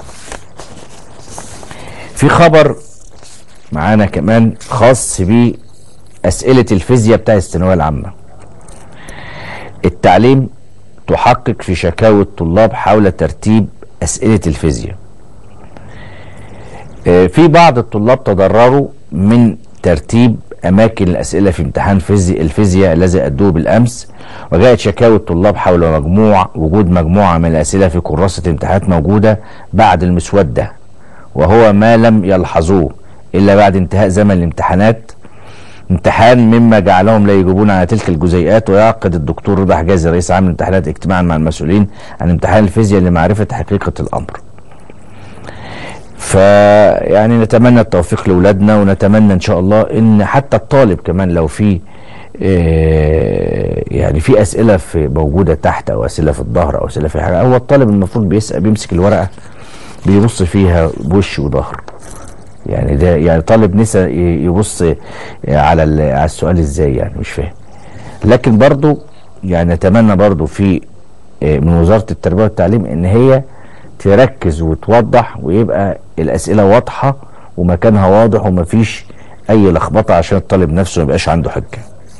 في خبر معانا كمان خاص بأسئلة الفيزياء بتاع الثانوية العامة التعليم تحقق في شكاوى الطلاب حول ترتيب أسئلة الفيزياء آه، في بعض الطلاب تضرروا من ترتيب أماكن الأسئلة في امتحان فيزي الفيزياء الذي أدوه بالأمس وجاءت شكاوى الطلاب حول مجموع وجود مجموعة من الأسئلة في كراسة امتحانات موجودة بعد المسودة وهو ما لم يلحظوه إلا بعد انتهاء زمن الامتحانات امتحان مما جعلهم لا يجيبون على تلك الجزيئات ويعقد الدكتور رضا حجازي رئيس عام الامتحانات اجتماعا مع المسؤولين عن امتحان الفيزياء لمعرفة حقيقة الأمر فيعني نتمنى التوفيق لاولادنا ونتمنى ان شاء الله ان حتى الطالب كمان لو في آه، يعني في اسئله في موجوده تحت او اسئله في الظهر او اسئله في حاجه هو الطالب المفروض بيسال بيمسك الورقه بيبص فيها بوش وظهر يعني ده يعني طالب نسى ي- يبص على ال- على السؤال ازاي يعني مش فاهم لكن برضو يعني نتمنى برضو في آه، من وزاره التربيه والتعليم ان هي تركز وتوضح ويبقى الاسئله واضحه ومكانها واضح ومفيش اي لخبطه عشان الطالب نفسه ما يبقاش عنده حجه.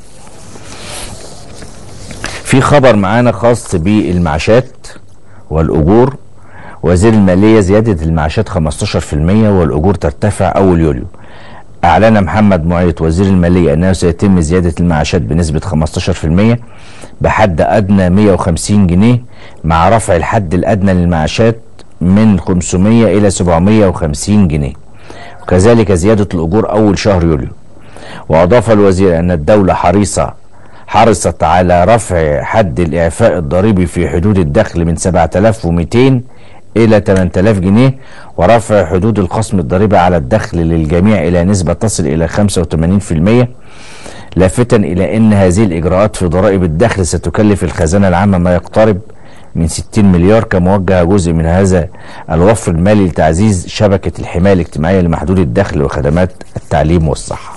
في خبر معانا خاص بالمعاشات والاجور وزير الماليه زياده المعاشات 15% والاجور ترتفع اول يوليو. أعلن محمد معيط وزير المالية أنه سيتم زيادة المعاشات بنسبة 15% بحد أدنى 150 جنيه مع رفع الحد الأدنى للمعاشات من 500 إلى 750 جنيه وكذلك زيادة الأجور أول شهر يوليو وأضاف الوزير أن الدولة حريصة حرصت على رفع حد الإعفاء الضريبي في حدود الدخل من 7200 إلى 8000 جنيه ورفع حدود الخصم الضريبي على الدخل للجميع إلى نسبة تصل إلى 85% لافتا إلى أن هذه الإجراءات في ضرائب الدخل ستكلف الخزانة العامة ما يقترب من 60 مليار كما وجه جزء من هذا الوفر المالي لتعزيز شبكة الحماية الاجتماعية لمحدود الدخل وخدمات التعليم والصحة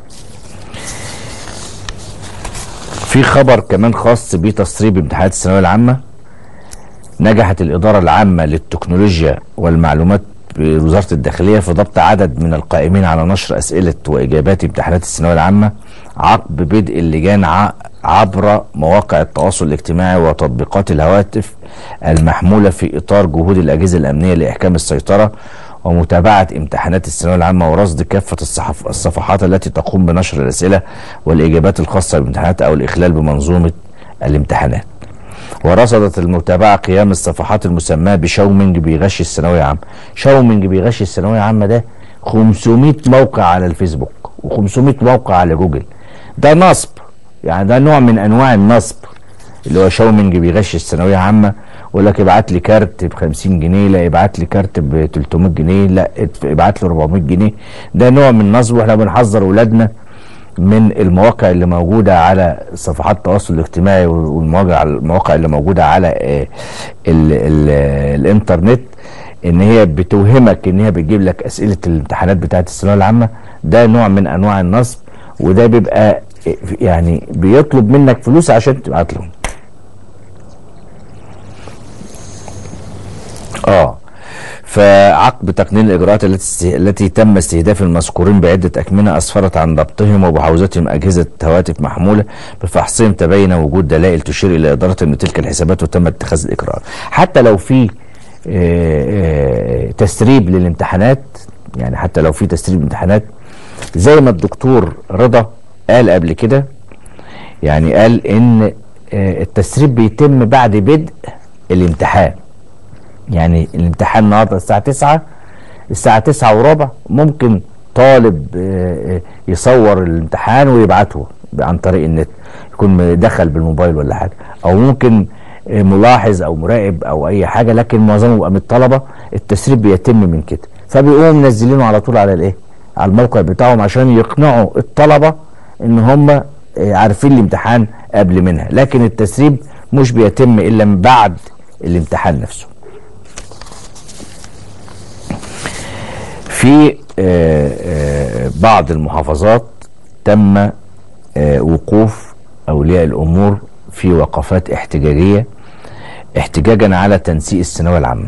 في خبر كمان خاص بتسريب امتحانات الثانوية العامة نجحت الإدارة العامة للتكنولوجيا والمعلومات بوزارة الداخلية في ضبط عدد من القائمين على نشر أسئلة وإجابات امتحانات الثانوية العامة عقب بدء اللجان ع- عبر مواقع التواصل الاجتماعي وتطبيقات الهواتف المحمولة في إطار جهود الأجهزة الأمنية لإحكام السيطرة ومتابعة امتحانات الثانوية العامة ورصد كافة الصحف الصفحات التي تقوم بنشر الأسئلة والإجابات الخاصة بالامتحانات أو الإخلال بمنظومة الامتحانات ورصدت المتابعة قيام الصفحات المسماة بشاومينج بيغش الثانوية عامة شاومينج بيغش الثانوية عامة ده 500 موقع على الفيسبوك و500 موقع على جوجل ده نصب يعني ده نوع من انواع النصب اللي هو شاومينج بيغش الثانويه عامه ويقول لك ابعت لي كارت ب 50 جنيه لا ابعت لي كارت ب 300 جنيه لا ابعت لي 400 جنيه ده نوع من النصب واحنا بنحذر اولادنا من المواقع اللي موجوده على صفحات التواصل الاجتماعي والمواقع المواقع اللي موجوده على ال ال الانترنت ان هي بتوهمك ان هي بتجيب لك اسئله الامتحانات بتاعت الثانويه العامه ده نوع من انواع النصب وده بيبقى يعني بيطلب منك فلوس عشان تبعت لهم اه فعقب تقنين الاجراءات التي التي تم استهداف المذكورين بعده اكمنه اسفرت عن ضبطهم وبحوزتهم اجهزه هواتف محموله بفحصهم تبين وجود دلائل تشير الى اداره من تلك الحسابات وتم اتخاذ الاجراءات حتى لو في تسريب للامتحانات يعني حتى لو في تسريب امتحانات زي ما الدكتور رضا قال قبل كده يعني قال ان التسريب بيتم بعد بدء الامتحان يعني الامتحان النهارده الساعه 9 الساعه 9 وربع ممكن طالب يصور الامتحان ويبعته عن طريق النت يكون دخل بالموبايل ولا حاجه او ممكن ملاحظ او مراقب او اي حاجه لكن معظمه بيبقى من الطلبه التسريب بيتم من كده فبيقوموا منزلينه على طول على الايه على الموقع بتاعهم عشان يقنعوا الطلبه ان هم عارفين الامتحان قبل منها لكن التسريب مش بيتم الا من بعد الامتحان نفسه في بعض المحافظات تم وقوف اولياء الامور في وقفات احتجاجيه احتجاجا على تنسيق الثانويه العامه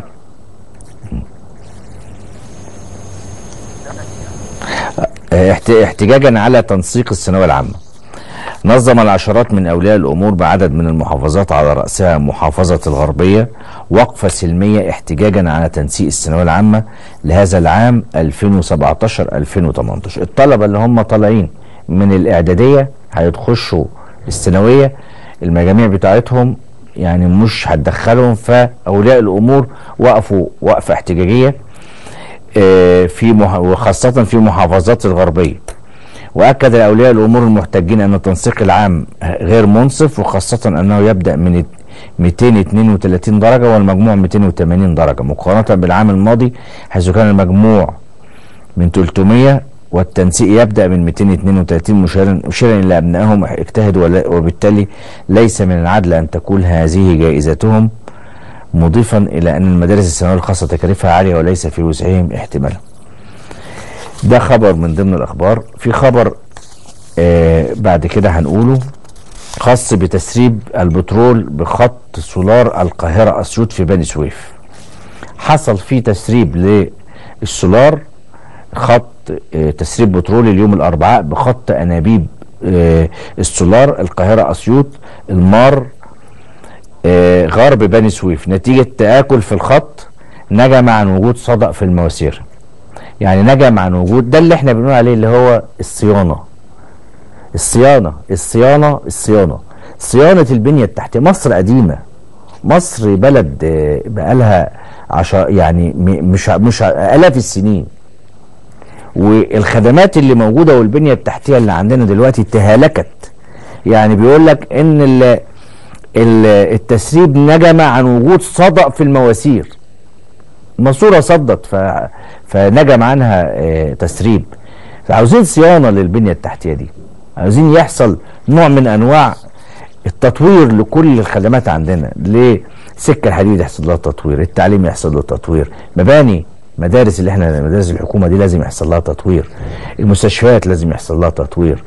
احتجاجا على تنسيق الثانويه العامه نظم العشرات من اولياء الامور بعدد من المحافظات على راسها محافظه الغربيه وقفه سلميه احتجاجا على تنسيق الثانويه العامه لهذا العام 2017 2018 الطلبه اللي هم طالعين من الاعداديه هيتخشوا الثانويه المجاميع بتاعتهم يعني مش هتدخلهم فاولياء الامور وقفوا وقفه احتجاجيه في وخاصه في محافظات الغربيه واكد اولياء الامور المحتجين ان التنسيق العام غير منصف وخاصه انه يبدا من 232 درجه والمجموع 280 درجه مقارنه بالعام الماضي حيث كان المجموع من 300 والتنسيق يبدا من 232 مشيرا مشيرا الى ابنائهم اجتهدوا وبالتالي ليس من العدل ان تكون هذه جائزتهم مضيفا الى ان المدارس الثانويه الخاصه تكاليفها عاليه وليس في وسعهم احتمالها. ده خبر من ضمن الاخبار في خبر آه بعد كده هنقوله خاص بتسريب البترول بخط سولار القاهره اسيوط في بني سويف. حصل في تسريب للسولار خط آه تسريب بترولي اليوم الاربعاء بخط انابيب آه السولار القاهره اسيوط المار آه غرب بني سويف نتيجه تاكل في الخط نجم عن وجود صدأ في المواسير يعني نجم عن وجود ده اللي احنا بنقول عليه اللي هو الصيانه الصيانه الصيانه الصيانه صيانه البنيه التحتيه مصر قديمه مصر بلد بقالها عشر يعني مش مش الاف السنين والخدمات اللي موجوده والبنيه التحتيه اللي عندنا دلوقتي تهالكت يعني بيقول لك ان ال ال التسريب نجم عن وجود صدأ في المواسير الماسوره صدت ف فنجم عنها اه تسريب فعاوزين صيانه للبنيه التحتيه دي عاوزين يحصل نوع من انواع التطوير لكل الخدمات عندنا ليه سكه الحديد يحصل لها تطوير التعليم يحصل له تطوير مباني مدارس اللي احنا مدارس الحكومه دي لازم يحصل لها تطوير المستشفيات لازم يحصل لها تطوير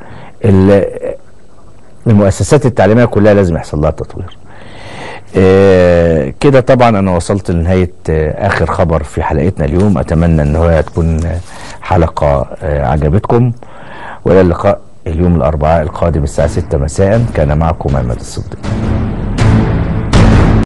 المؤسسات التعليميه كلها لازم يحصل لها تطوير آه كده طبعا انا وصلت لنهايه آه اخر خبر في حلقتنا اليوم اتمنى ان هو تكون حلقه آه عجبتكم والى اللقاء اليوم الاربعاء القادم الساعه 6 مساء كان معكم محمد الصديق